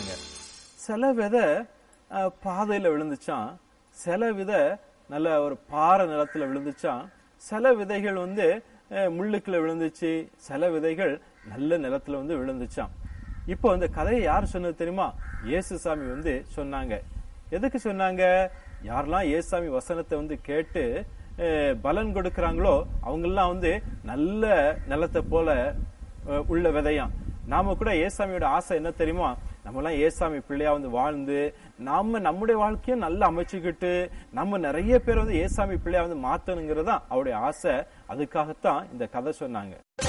சொன்னாங்க சில விதை அஹ், பாதையில விழுந்துச்சான் சில விதை நல்ல ஒரு பாறை நிலத்துல விழுந்துச்சான் சில விதைகள் வந்து அஹ், முள்ளுக்குள்ள விழுந்துச்சு சில விதைகள் நல்ல நிலத்துல வந்து விழுந்துச்சான் இப்போ இந்த கதையை யார் சொன்னது தெரியுமா இயேசுசாமி வந்து சொன்னாங்க எதுக்கு சொன்னாங்க யாரெல்லாம் இயேசுசாமி வசனத்தை வந்து கேட்டு அஹ், பலன் கொடுக்கறாங்களோ அவங்கெல்லாம் வந்து நல்ல நிலத்தை போல அஹ், உள்ள விதையாம் நாம கூட ஏசாமியோட ஆசை என்ன தெரியுமா நம்ம எல்லாம் ஏசாமி பிள்ளையா வந்து வாழ்ந்து நாம நம்முடைய வாழ்க்கையை நல்லா அமைச்சுக்கிட்டு நம்ம நிறைய பேர் வந்து ஏசாமி பிள்ளையா வந்து மாத்தணுங்கிறது தான் அவருடைய ஆசை அதுக்காகத்தான் இந்த கதை சொன்னாங்க